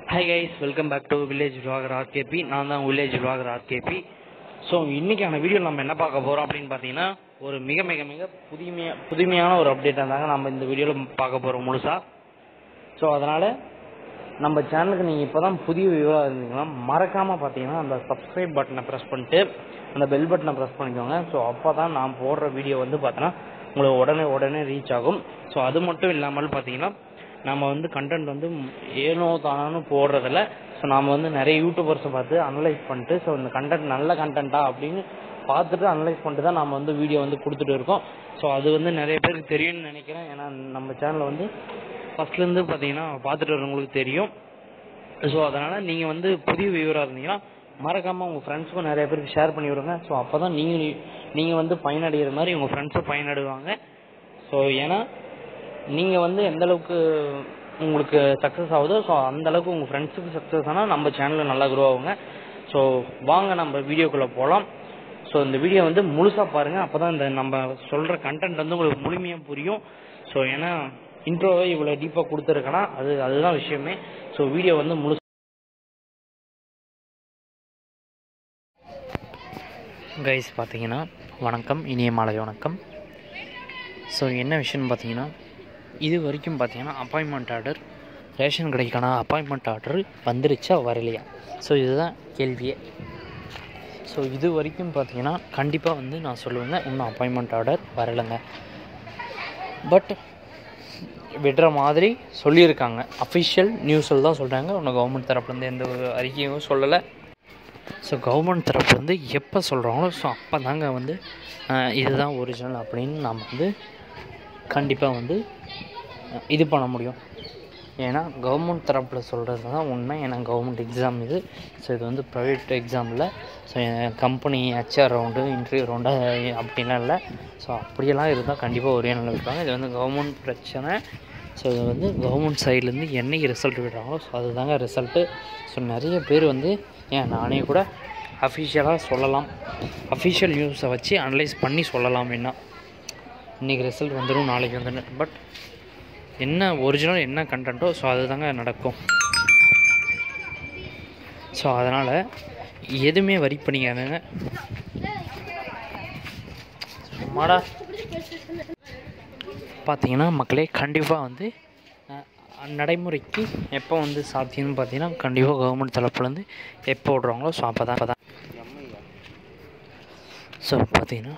hi guys welcome back to village vlogger RKP நான் தான் village vlogger RKP so இன்னைக்கான video நம்ம என்ன பார்க்க போகிறோம் அப்படின்னு பார்த்தீங்கன்னா ஒரு மிக மிக மிக புதுமையா புதுமையான ஒரு அப்டேட் தாங்க நம்ம இந்த வீடியோவில் பார்க்க போகிறோம் முழுசா ஸோ அதனால் நம்ம சேனலுக்கு நீங்கள் இப்போ தான் புதிய வியூவாக இருந்தீங்கன்னா மறக்காமல் பார்த்தீங்கன்னா அந்த சப்ஸ்கிரைப் பட்டனை ப்ரெஸ் பண்ணிட்டு அந்த பெல் பட்டனை ப்ரெஸ் பண்ணிக்கோங்க ஸோ அப்போ தான் நான் போடுற வீடியோ வந்து பார்த்தோன்னா உங்களுக்கு உடனே உடனே ரீச் ஆகும் ஸோ அது மட்டும் இல்லாமல் பார்த்தீங்கன்னா நம்ம வந்து கண்டென்ட் வந்து ஏனோ தானோன்னு போடுறதில்ல ஸோ நாம் வந்து நிறைய யூடியூபர்ஸை பார்த்து அனலைஸ் பண்ணிட்டு ஸோ இந்த கண்டென்ட் நல்ல கண்டென்ட்டா அப்படின்னு பார்த்துட்டு அனலைஸ் பண்ணிட்டு தான் நம்ம வந்து வீடியோ வந்து கொடுத்துட்டு இருக்கோம் ஸோ அது வந்து நிறைய பேருக்கு தெரியும்னு நினைக்கிறேன் ஏன்னா நம்ம சேனலை வந்து ஃபர்ஸ்ட்லேருந்து பார்த்தீங்கன்னா பார்த்துட்டு வரவங்களுக்கு தெரியும் ஸோ அதனால் நீங்கள் வந்து புதிய வியூவராக இருந்தீங்கன்னா மறக்காமல் உங்கள் ஃப்ரெண்ட்ஸுக்கும் நிறைய பேருக்கு ஷேர் பண்ணி விடுங்க ஸோ அப்போ தான் நீங்கள் நீங்கள் வந்து பயனடைகிற மாதிரி உங்கள் ஃப்ரெண்ட்ஸும் பயனடைவாங்க ஸோ ஏன்னா நீங்கள் வந்து எந்த அளவுக்கு உங்களுக்கு சக்ஸஸ் ஆகுதோ ஸோ அந்த அளவுக்கு உங்கள் ஃப்ரெண்ட்ஸுக்கு சக்ஸஸ் ஆனால் நம்ம சேனலில் நல்லா க்ரோ ஆகுங்க ஸோ வாங்க நம்ம வீடியோக்குள்ளே போகலாம் ஸோ இந்த வீடியோ வந்து முழுசாக பாருங்கள் அப்போ தான் இந்த நம்ம சொல்கிற கண்டென்ட் வந்து உங்களுக்கு முழுமையாக புரியும் ஸோ ஏன்னா இன்ட்ரோவை இவ்வளோ டீப்பாக கொடுத்துருக்கேன்னா அது அதுதான் விஷயமே ஸோ வீடியோ வந்து முழு கைஸ் பார்த்தீங்கன்னா வணக்கம் இனிய மாலை வணக்கம் ஸோ என்ன விஷயம்னு பார்த்தீங்கன்னா இது வரைக்கும் பார்த்தீங்கன்னா அப்பாயின்மெண்ட் ஆர்டர் ரேஷன் கடைக்கான அப்பாயின்மெண்ட் ஆர்டர் வந்துருச்சா வரலையா ஸோ இதுதான் கேள்வியே ஸோ இது வரைக்கும் பார்த்தீங்கன்னா கண்டிப்பாக வந்து நான் சொல்லுவேங்க இன்னும் அப்பாயின்மெண்ட் ஆர்டர் வரலைங்க பட் விடுற மாதிரி சொல்லியிருக்காங்க அஃபிஷியல் நியூஸில் தான் சொல்கிறாங்க இன்னும் கவர்மெண்ட் தரப்புலேருந்து எந்த ஒரு அறிக்கையும் சொல்லலை ஸோ கவர்மெண்ட் தரப்புலேருந்து எப்போ சொல்கிறாங்களோ ஸோ அப்போ தாங்க வந்து அஹ், இதுதான் ஒரிஜினல் அப்படின்னு நம்ம வந்து கண்டிப்பாக வந்து அஹ், இது பண்ண முடியும் ஏன்னா கவர்மெண்ட் தரப்பில் சொல்கிறது தான் உண்மை ஏன்னா கவர்மெண்ட் எக்ஸாம் இது ஸோ இது வந்து ப்ரைவேட் எக்ஸாமில் so company HR round interview round அப்படிலாம் இல்லை ஸோ அப்படியெல்லாம் இருந்தால் கண்டிப்பாக ஒரே நாளில் விடுவாங்க இது வந்து கவர்மெண்ட் பிரச்சனை ஸோ இது வந்து கவர்மெண்ட் சைட்லேருந்து என்னைக்கு ரிசல்ட் விடுறாங்களோ ஸோ அதுதாங்க ரிசல்ட்டு ஸோ நிறைய பேர் வந்து ஏன் நானே கூட அஃபிஷியலாக சொல்லலாம் அஃபிஷியல் நியூஸை வச்சு அனலைஸ் பண்ணி சொல்லலாம் என்ன இன்றைக்கி ரிசல்ட் வந்துடும் நாளைக்கு வந்துடும் பட் என்ன ஒரிஜினல் என்ன கண்டென்ட்டோ ஸோ அதுதாங்க நடக்கும் ஸோ அதனால் எதுவுமே வரி பண்ணிக்காதங்க சும்மாடா பார்த்தீங்கன்னா மக்களே கண்டிப்பாக வந்து அஹ், நடைமுறைக்கு எப்போ வந்து சாத்தியம்னு பார்த்தீங்கன்னா கண்டிப்பாக கவர்மெண்ட் தரப்புலேருந்து எப்போ விடுறாங்களோ ஸோ அப்போ தான் அப்போ தான் ஸோ பார்த்தீங்கன்னா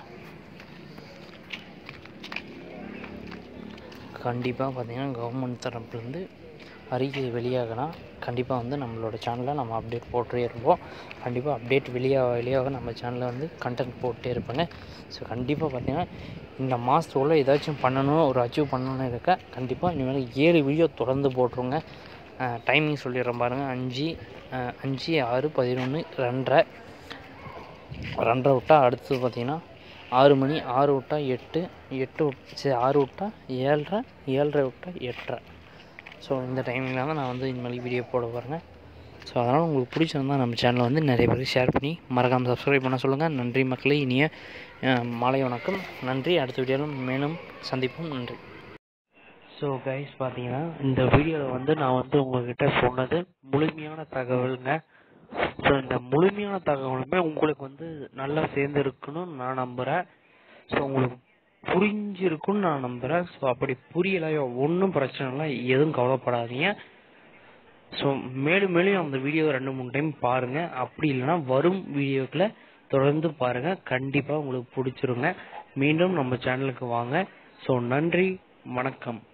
கண்டிப்பாக பார்த்தீங்கன்னா கவர்மெண்ட் தரப்புலேருந்து அறிக்கை வெளியாகனா கண்டிப்பாக வந்து நம்மளோட சேனலில் நம்ம அப்டேட் போட்டே இருப்போம் கண்டிப்பாக அப்டேட் வெளியாக வெளியாக நம்ம சேனலில் வந்து கண்டென்ட் போட்டே இருப்பேங்க ஸோ கண்டிப்பாக பார்த்தீங்கன்னா இந்த மாதத்துக்குள்ளே ஏதாச்சும் பண்ணணும் ஒரு அச்சீவ் பண்ணணும்னு இருக்க கண்டிப்பாக இனிமேல் ஏழு வீடியோ தொடர்ந்து போட்டுருங்க டைமிங் சொல்லிடுறேன் பாருங்கள் அஞ்சு அஹ், அஞ்சு ஆறு பதினொன்று ரெண்டரை ரெண்டரை விட்டா அடுத்தது பார்த்தீங்கன்னா ஆறு மணி ஆறு விட்டா எட்டு எட்டு விட்- சரி ஆறு விட்டா ஏழரை ஏழரை விட்டா எட்டரை ஸோ இந்த டைமிங்கில் தான் நான் வந்து இனிமேல் வீடியோ போட போகிறேங்க ஸோ அதனால் உங்களுக்கு பிடிச்சிருந்தா நம்ம சேனலை வந்து நிறைய பேருக்கு ஷேர் பண்ணி மறக்காமல் சப்ஸ்கிரைப் பண்ண சொல்லுங்கள் நன்றி மக்களே இனிய அஹ், மாலை வணக்கம் நன்றி அடுத்த வீடியோவில் மேலும் சந்திப்போம் நன்றி ஸோ கைஸ் பார்த்தீங்கன்னா இந்த வீடியோவில் வந்து நான் வந்து உங்ககிட்ட சொன்னது முழுமையான தகவலுங்க ஸோ இந்த முழுமையான தகவலுமே உங்களுக்கு வந்து நல்லா சேர்ந்துருக்குன்னு நான் நம்புகிறேன் ஸோ உங்களுக்கு புரிஞ்சிருக்குன்னு நான் நம்புகிறேன் ஸோ அப்படி புரியலையோ ஒன்றும் பிரச்சனை இல்லை எதுவும் கவலைப்படாதீங்க ஸோ மேலும் மேலும் அந்த வீடியோ ரெண்டு மூணு டைம் பாருங்கள் அப்படி இல்லைன்னா வரும் வீடியோக்களை தொடர்ந்து பாருங்கள் கண்டிப்பாக உங்களுக்கு பிடிச்சிருங்க மீண்டும் நம்ம சேனலுக்கு வாங்க ஸோ நன்றி வணக்கம்